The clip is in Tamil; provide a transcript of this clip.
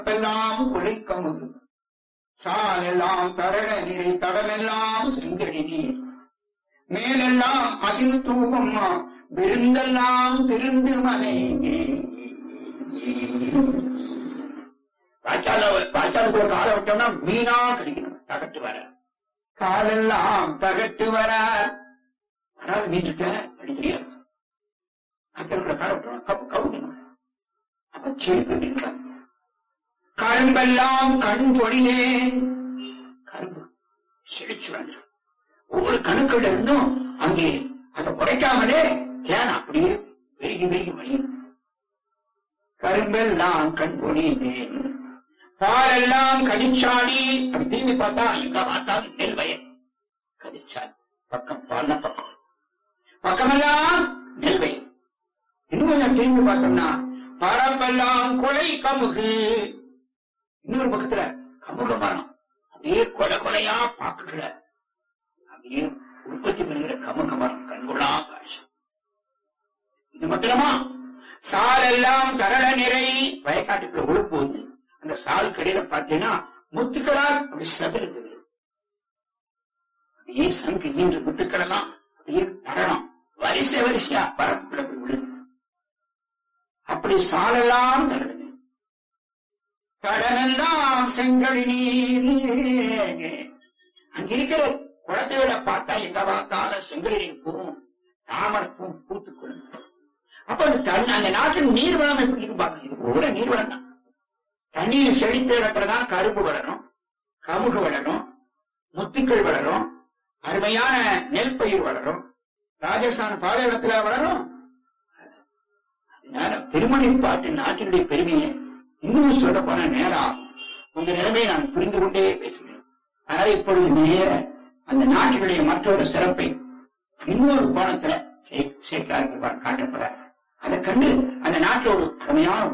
எல்லாம் கொலை கமுகு சாலெல்லாம் தரட நிறை தடமெல்லாம் செங்கடி நீர் மேலெல்லாம் அகில் தூவம்மா விருந்தெல்லாம் திருந்து மலை வாய்க்கால வாய்க்காலுக்குள்ள காலை விட்டோம்னா மீனா கிடைக்கணும் தகட்டு வர காலெல்லாம் தகட்டு வர அதாவது மீன் இருக்க அப்படி தெரியாது அக்கறைக்குள்ள காலை விட்டோம் கப்பு கவுதணும் அப்ப செருப்பு மீன் கரும்பெல்லாம் கண் பொழியேன் கரும்பு செழிச்சு வந்து ஒவ்வொரு கணுக்கள் இருந்தும் அங்கே அதை குறைக்காமலே தேன் அப்படியே பெருகி பெருகி வழியும் கரும்பெல்லாம் கண் பொழியேன் பாலெல்லாம் கடிச்சாடி அப்படி திரும்பி பார்த்தா எங்க பார்த்தாலும் நெல் வயல் கடிச்சாடி பக்கம் பால்ன பக்கம் பக்கமெல்லாம் நெல் வயல் இன்னும் கொஞ்சம் திரும்பி பார்த்தோம்னா பரப்பெல்லாம் கொலை கமுகு இன்னொரு பக்கத்துல கமுக மரம் அப்படியே கொலை கொலையா பாக்குகிற அப்படியே உற்பத்தி பெறுகிற கமுக மரம் கண்கொள்ளா காட்சி இது மாத்திரமா சால் எல்லாம் தரள நிறை வயக்காட்டுக்குள்ள விழும்போது அந்த சால் கடையில பார்த்தீங்கன்னா முத்துக்களால் அப்படி சதுருது அப்படியே சங்கு ஈன்ற முத்துக்கள் எல்லாம் அப்படியே தரணும் வரிசை வரிசையா பரப்புல போய் விழுது அப்படி சாலெல்லாம் தரடுது கடலெல்லாம் செங்கடி நீர் அங்க இருக்கிற குழந்தைகளை பார்த்தா எங்க பார்த்தாலும் செங்கடி நீர் பூவும் தாமரை பூ பூத்துக்கொள்ளும் அப்ப அந்த தண்ணி அந்த நாட்டின் நீர் வளம் எப்படி இருக்கு பாருங்க இது ஒரு நீர் வளம் தான் தண்ணீர் செழித்த இடத்துலதான் கரும்பு வளரும் கமுகு வளரும் முத்துக்கள் வளரும் அருமையான நெல் பயிர் வளரும் ராஜஸ்தான் பாலைவனத்துல வளரும் அதனால திருமணிப்பாட்டு நாட்டினுடைய பெருமையை இன்னும் சொல்ல போன நேரம் ஆகும் உங்க நிலைமையை நான் புரிந்து கொண்டே பேசுகிறேன் அதனால இப்பொழுது நேர அந்த நாட்டினுடைய மற்றொரு சிறப்பை இன்னொரு கோணத்துல சேர்க்கிறார்கள் காட்டப்படுறார் அதை கண்டு அந்த நாட்டில் ஒரு அருமையான